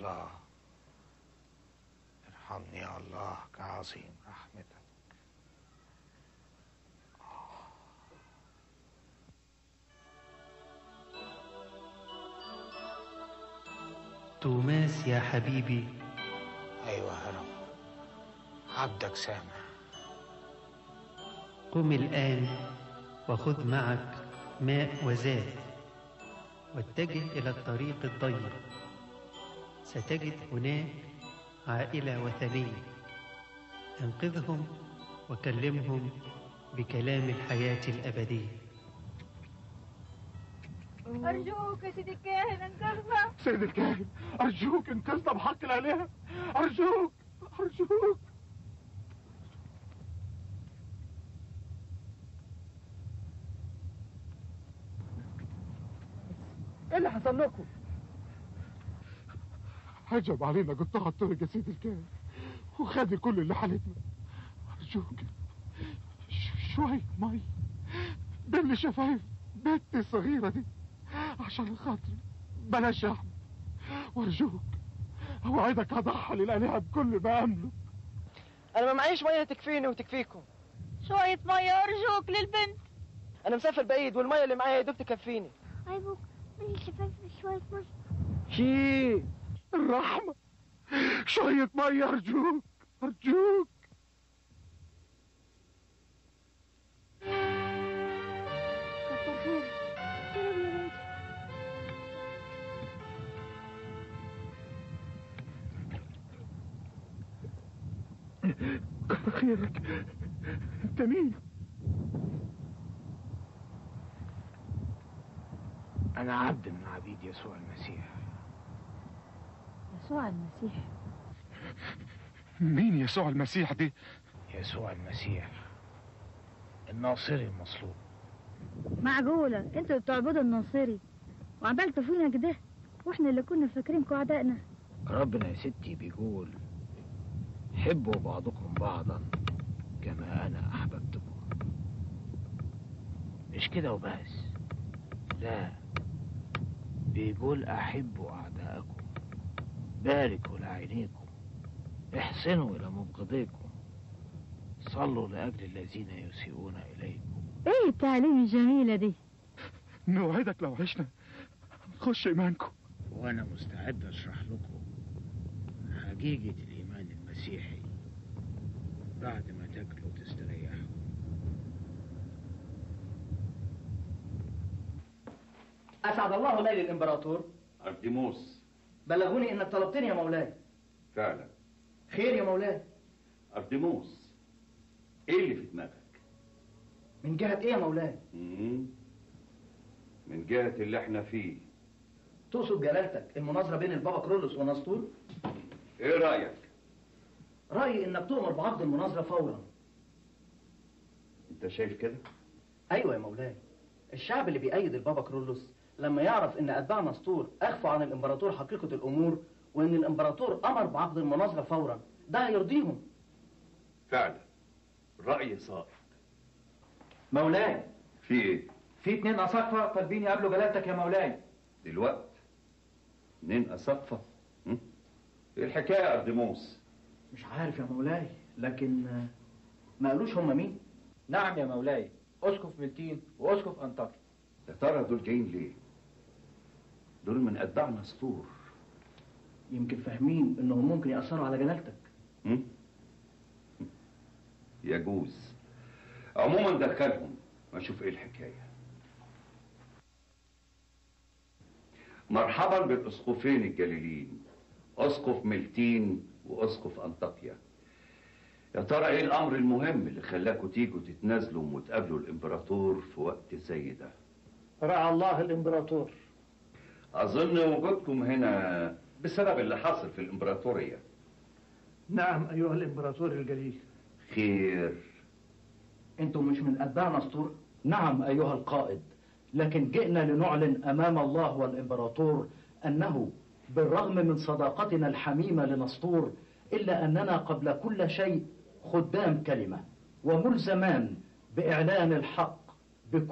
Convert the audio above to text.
الله ارحمني يا الله كعظيم رحمتك توماس يا حبيبي ايوه يا رب عبدك سامع قم الآن وخذ معك ماء وزاد واتجه إلى الطريق الضيق ستجد هناك عائلة وثنية انقذهم وكلمهم بكلام الحياة الأبدية أرجوك يا سيدي الكاهن انقذنا سيد الكاهن أرجوك انقذنا بحق الآلهة أرجوك أرجوك ايه اللي حصل لكم؟ هجم علينا قطاع الطرق يا سيد الكاهن وخد كل اللي حالتنا أرجوك ش- شوية مي بل شفايف بنتي الصغيرة دي عشان خاطري بلاش يا أحمد وأرجوك أوعدك هضحي للآلهة بكل ما أملك انا ما معيش ميه تكفيني وتكفيكم شوية مية أرجوك للبنت انا مسافر بعيد والميه اللي معايا يا دوب تكفيني أيبوك من شفاف شوية مية شي الرحمة شوية مية أرجوك أرجوك كتر خيرك شرب يا بنتي كتر خيرك أنت مين؟ انا عبد من عبيد يسوع المسيح يسوع المسيح مين يسوع المسيح دي؟ يسوع المسيح الناصري المصلوب معقولة انتوا بتعبدوا الناصري وعملتوا فينا كده واحنا اللي كنا فاكرينكوا اعدائنا ربنا يا ستي بيقول حبوا بعضكم بعضا كما انا احببتكم مش كده وبس لا بيقول احبوا اعداءكم باركوا لعينيكم احسنوا الى مبغضيكم صلوا لاجل الذين يسيئون اليكم ايه التعليم الجميلة دي نوعدك لو عشنا نخش إيمانكم وانا مستعد اشرح لكم حقيقة الايمان المسيحي بعد ما تاكلوا وتستريحوا اسعد الله ليل الامبراطور أرديموس بلغوني انك طلبتني يا مولاي فعلا خير يا مولاي أرديموس إيه اللي في دماغك؟ من جهة ايه يا مولاي مم. من جهة اللي احنا فيه تقصد جلالتك المناظرة بين البابا كرولوس ونسطور إيه رأيك؟ رأيي انك تؤمر بعقد المناظرة فورا أنت شايف كده؟ ايوه يا مولاي الشعب اللي بيأيد البابا كرولوس لما يعرف ان اتباع نسطور اخفوا عن الامبراطور حقيقة الامور وان الامبراطور امر بعقد المناظرة فورا ده هيرضيهم فعلا رأي صائب مولاي في إيه؟ في اتنين أساقفة طالبين يقابلوا جلالتك يا مولاي دلوقت اتنين أسقفة هم؟ إيه الحكاية يا أرديموس؟ مش عارف يا مولاي لكن آه، ما قالوش هم مين نعم يا مولاي أسقف ملتين وأسقف أنطاكيا يا ترى دول جايين ليه؟ دول من أتباع نسطور يمكن فاهمين انهم ممكن يأثروا على جلالتك هم؟ يجوز عموما دخلهم واشوف ايه الحكايه مرحبا بالاسقفين الجليلين اسقف ملتين واسقف انطاكيا يا ترى ايه الامر المهم اللي خلاكوا تيجوا تتنازلوا وتقابلوا الامبراطور في وقت زي ده رعى الله الامبراطور اظن وجودكم هنا بسبب اللي حصل في الامبراطوريه نعم ايها الامبراطور الجليل خير انتم مش من اتباع نسطور نعم أيها القائد لكن جئنا لنعلن أمام الله والإمبراطور أنه بالرغم من صداقتنا الحميمة لنسطور إلا أننا قبل كل شيء خدام كلمة وملزمان بإعلان الحق